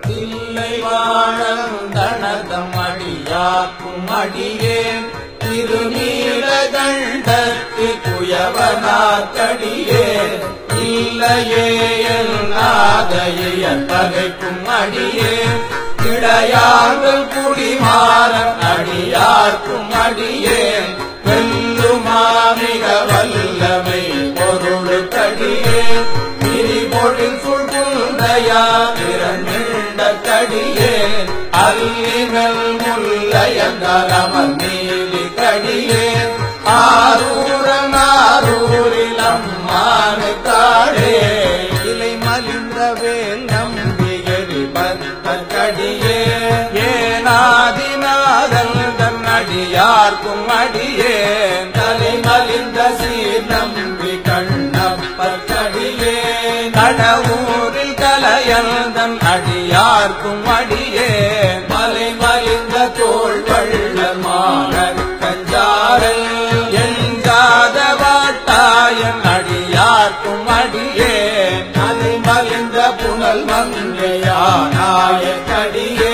தில்லை வாழந்தனதம் அடியாக்கும் அடியேன் திருநீலகண்டத்து குயவனாக்கடியே இல்லையே நாதைய பகைக்கும் அடியே இடையார்கள் குடிமாறன் அடியார்க்கும் அடியே வெல்லுமாமிக வல்லமை பொருளுக்கடியே பிரிபொழில் சுழ்குந்தையா திறந்த கடியே அல்லிகள் முல்லையங்கரமர் நீலி கடியே ஆரூரன் ஆரூரில் அம்மானு காடே இலை மலிந்த வேல் நம்பியரி பத்த கடியே ஏனாதிநாதல் தன் அடியார்க்கும் அடியே தலை மலிந்த சீர் நம்பி கண்ணப்பர் கடியே கடவுரில் கலையந்தன் அடியார்க்கும் அடியே மலை மலிந்த தோள் வள்ளமான கஞ்சாரல் எஞ்சாத வாட்டாயன் அடியார்க்கும் அடியே மலை மலிந்த புனல் மங்கையானாய கடியே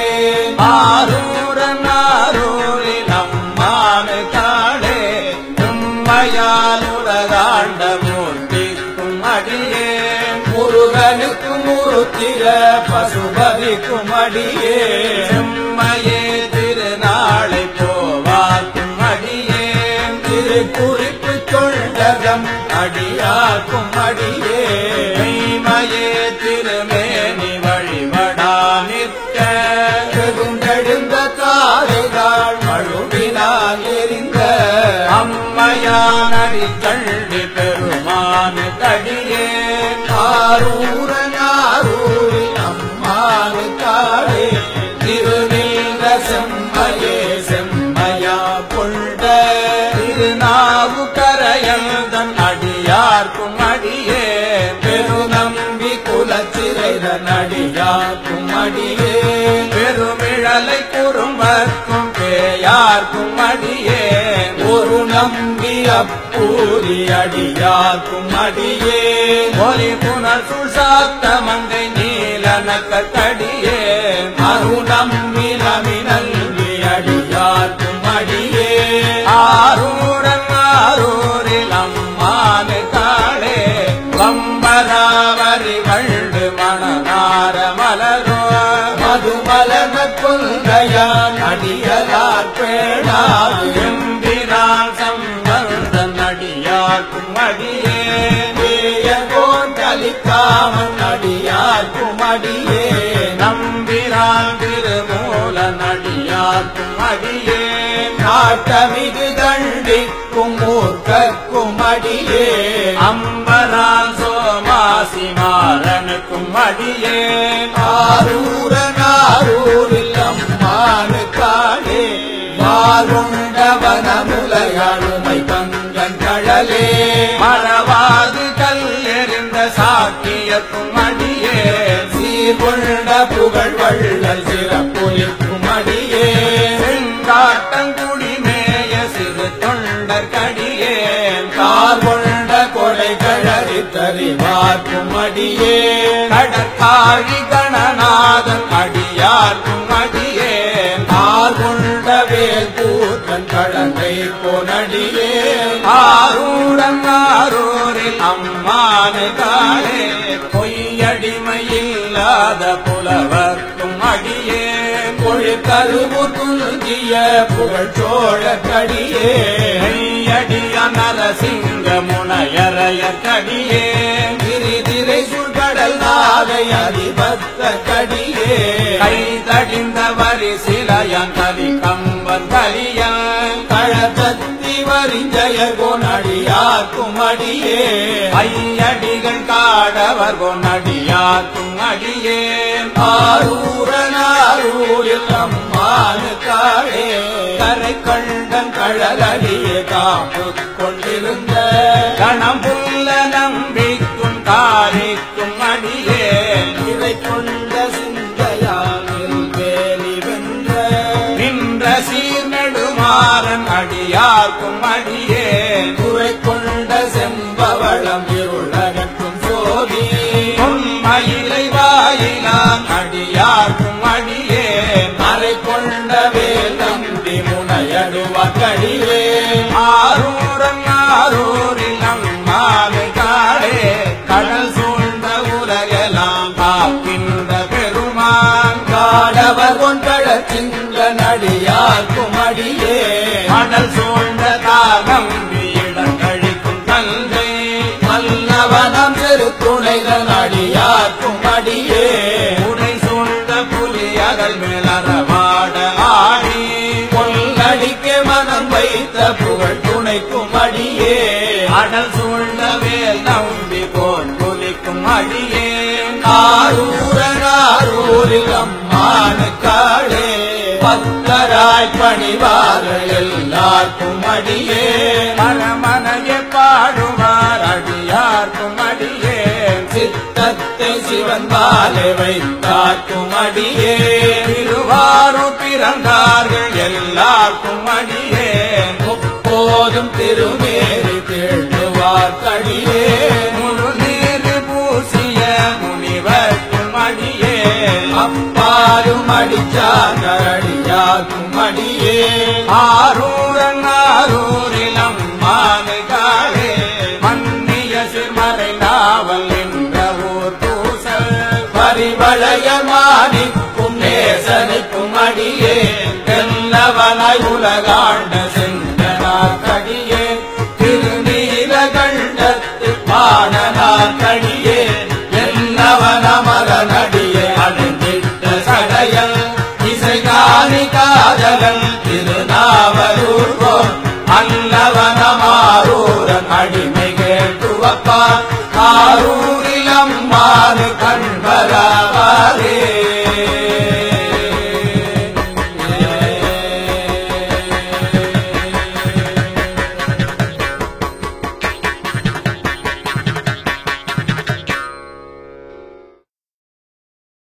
ஆரூரன் ஆரூரில் அம்மானு காடே உண்மையால் உலகாண்ட மூர்த்திக்கும் அடியே முருகனுக்கும் முருத்திர பசுபதிக்கும் அடியே செம்மையே திருநாளை போவாக்கும் அடியே திருக்குறிப்பு கொண்டகம் அடியாக்கும் அடியே மெய்மையே திருமேனி வழிபடா நிற்க பெருந்தெழுந்த தாரைகள் மழுவினால் எரிந்த அம்மையானடி கண்டி பெருமானு கடியே ஆரூரன் ஆரூரில் அம்மானு காடே திருநீல செம்மையே செம்மையா கொண்ட திருநாவு கரையந்தன் அடியார்க்கும் அடியே பெருநம்பி குலச்சிறைதன் அடியார்க்கும் அடியே பெருமிழலை குறும்பர்க்கும் பேயார்க்கும் அடியே ஒரு நம்பி அப்பூரி அடியார்க்கும் அடியே ஒலி புனர் சுசாத்த மங்கை நீலனக்க கடியே அரு நம்பி நமி நல்கி அடியார்க்கும் அடியே ஆரூரன் ஆரூரில் அம்மானு காளே வம்பராவரி வண்டு மணநார மலரோ மதுமலன கொள்கையான் அடியலார் பேணாது எம்பிரான் சம்பந்தன் அடியார்க்கும் அடியே ஏயகோன் கலிக்காமன் அடியார்க்கும் அடியே நம்பிரான் திருமூல நடியார்க்கும் அடியே நாட்டமிகு தண்டிக்கும் மூர்க்கக்கும் அடியே அம்பரான் சோமாசி மாறனுக்கும் அடியே ஆரூரன் ஆரூரில் அம்மானு காடே வாருண்டவனமுலையாளுமை பங்கன் கழலே மறவாது கல் எறிந்த சாக்கியக்கும் அடியே சீர்கொண்ட புகழ் வள்ளல் சிறப்புலிக்கும் அடியே செங்காட்டங்குடி மேய சிறு தொண்டர் கடியே கார் கொண்ட கொடை கழறி தறிவார்க்கும் அடியே கடற்காழி கணநாதன் அடியார்க்கும் அடியே கார் கொண்ட வேல் கூத்தன் கடந்தை பொனடியே ஆரூரன் ஆரூரில் அம்மானு காலே பொய்யடிமை இல்லாத புலவர்க்கும் அடியே கொழுக்கருவு துல்கிய புகழ்ச்சோழ கடியே மெய்யடிய நரசிங்க முனையறைய கடியே திரிதிரை சுழ்கடல் நாகை அதிபத்த கடியே கை தடிந்த வரி சிலையன் கலி கம்பன் கலியன் கழத்தத்தி வரிஞ்சய கொனடியாக்கும் அடியே ஐயடிகள் காடவர் கொனடியாக்கும் அடியே ஆரூரனாரூரில் அம்மானு காடே கரை கண்டன் கழலடியே காப்பு கொண்டிருந்த கணம்புள்ள நம்பிக்கும் காரிக்கும் அடியே இதை கொண்ட சிந்தையாவில் வேலி வென்ற நின்ற சீர்நெடுமாறன் அடியார்க்கும் அடியே குறை கொண்ட செம்பவளம் இருளகற்றும் சோதி உண்மையிலை வாயிலாம் அடியார்க்கும் புகழ் துணைக்கும் அடியே அடல் சூழ்ந்த வேல் நம்பி போன் குலிக்கும் அடியே ஆரூரனாரூரில் அம்மானுக்காளே பக்தராய் பணிவார்கள் எல்லாருக்கும் அடியே மனமனைய பாடுவார் அடியார்க்கும் அடியே சித்தத்தை சிவன் பாலை வைத்தார்க்கும் அடியே திருவாரூர் பிறந்தார்கள் எல்லாருக்கும் அடியே முப்போதும் திருமேறி தேடுவார் கடியே முழு நீர் பூசிய முனிவர்க்கும் அடியே அப்பாலும் அடிச்சாங்கடியாக்கும் அடியே ஆரூரன் ஆரூரில் அம்மானுகாலே மன்னிய சிறுமறை நாவல் என்ற ஊர் பூசல் பரிவளையமானிக்கும் நேசனுக்கும் அடியே தெல்லவனாய் உலகாண்ட சென்றனார் கடியே திருநீலகண்டத்து பாடனார் கடியே என்னவனமர நடியே அடைந்திட்ட சடையல் இசைகாணி காதலன் திருநாவலூர்வோன் அல்லவனமாரூரன் அடிமை கேட்டுவப்பார் ஆரூரில் அம்மாறு